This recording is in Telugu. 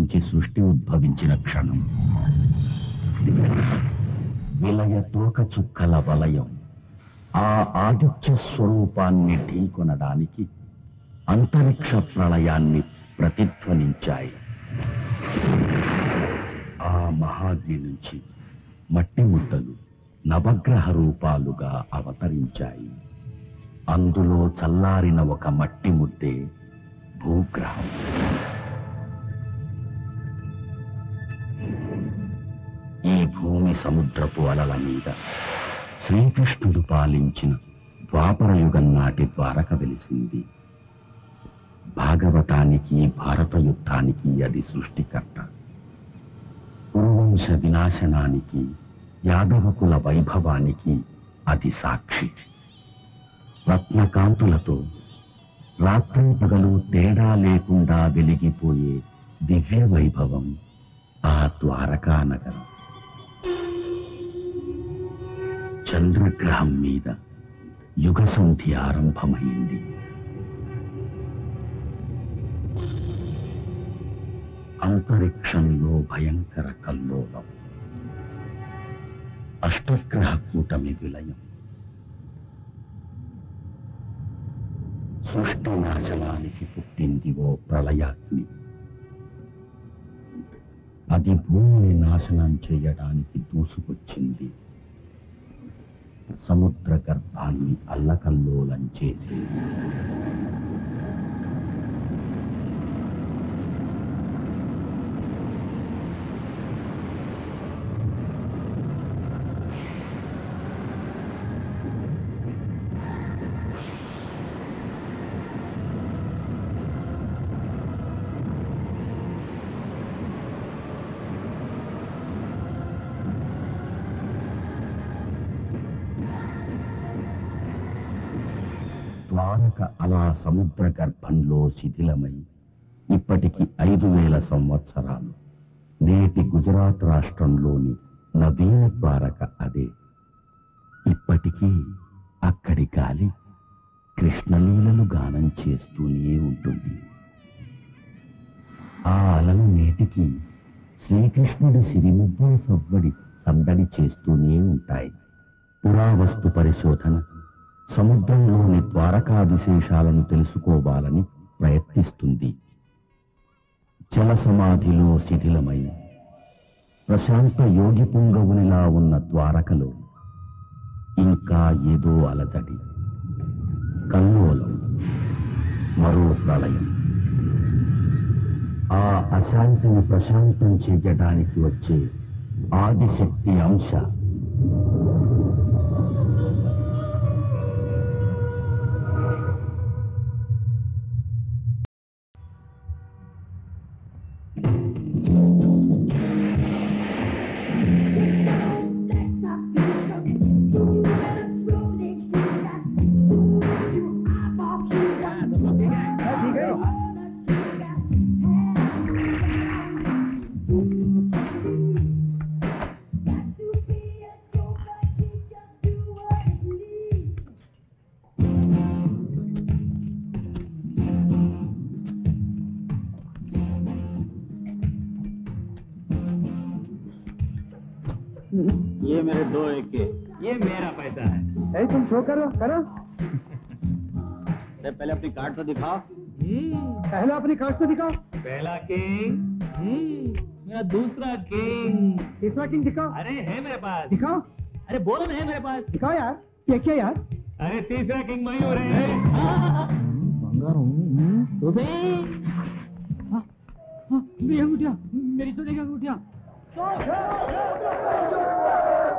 నుంచి సృష్టి ఉద్భవించిన క్షణం విలయ తోక చుక్కల వలయం ఆ ఆదిత్య స్వరూపాన్ని ఢీకొనడానికి అంతరిక్ష ప్రళయాన్ని ప్రతిధ్వనించాయి ఆ మహాగ్ని నుంచి మట్టి ముద్దలు నవగ్రహ రూపాలుగా అవతరించాయి అందులో చల్లారిన ఒక మట్టి ముద్దే భూగ్రహం ఈ భూమి సముద్రపు అలల మీద శ్రీకృష్ణుడు పాలించిన ద్వాపరయుగం నాటి ద్వారక వెలిసింది భాగవతానికి భారత యుద్ధానికి అది సృష్టికర్త కురువంశ వినాశనానికి యాదవకుల వైభవానికి అది సాక్షి రత్నకాంతులతో రాత్రి పగలు తేడా లేకుండా వెలిగిపోయే దివ్య వైభవం ఆ ద్వారకా నగరం చంద్రగ్రహం మీద యుగ సంధి ఆరంభమైంది అంతరిక్షంలో భయంకర కల్లోలం అష్టగ్రహ కూటమి విలయం సృష్టి నాశనానికి పుట్టింది ఓ ప్రళయాగ్ని అది భూమిని నాశనం చేయడానికి దూసుకొచ్చింది సముద్ర గర్భాన్ని అల్లకల్లోలం చేసింది ద్వారక అలా సముద్ర గర్భంలో శిథిలమై ఇప్పటికి ఐదు వేల సంవత్సరాలు నేటి గుజరాత్ రాష్ట్రంలోని నవీన ద్వారక అదే ఇప్పటికీ అక్కడి గాలి కృష్ణలీలలు గానం చేస్తూనే ఉంటుంది ఆ అలలు నేటికి శ్రీకృష్ణుడి సిరిముద్ర సవ్వడి సందడి చేస్తూనే ఉంటాయి పురావస్తు పరిశోధన సముద్రంలోని ద్వారకా విశేషాలను తెలుసుకోవాలని ప్రయత్నిస్తుంది జల సమాధిలో శిథిలమై ప్రశాంత యోగి పుంగవునిలా ఉన్న ద్వారకలో ఇంకా ఏదో అలజడి కల్లోలం మరో ప్రళయం ఆ అశాంతిని ప్రశాంతం చేయడానికి వచ్చే ఆదిశక్తి అంశ ये मेरे दो एक के ये मेरा पैसा है अरे तुम शो करो करो अरे पहले अपनी कार्ड तो दिखाओ पहला अपनी कार्ड तो दिखाओ पहला किंग मेरा दूसरा किंग तीसरा किंग दिखाओ अरे है मेरे पास दिखाओ अरे बोलो ना है मेरे पास दिखाओ यार ये क्या यार अरे तीसरा किंग मयूर है मेरी अंगूठिया मेरी सोने की अंगूठिया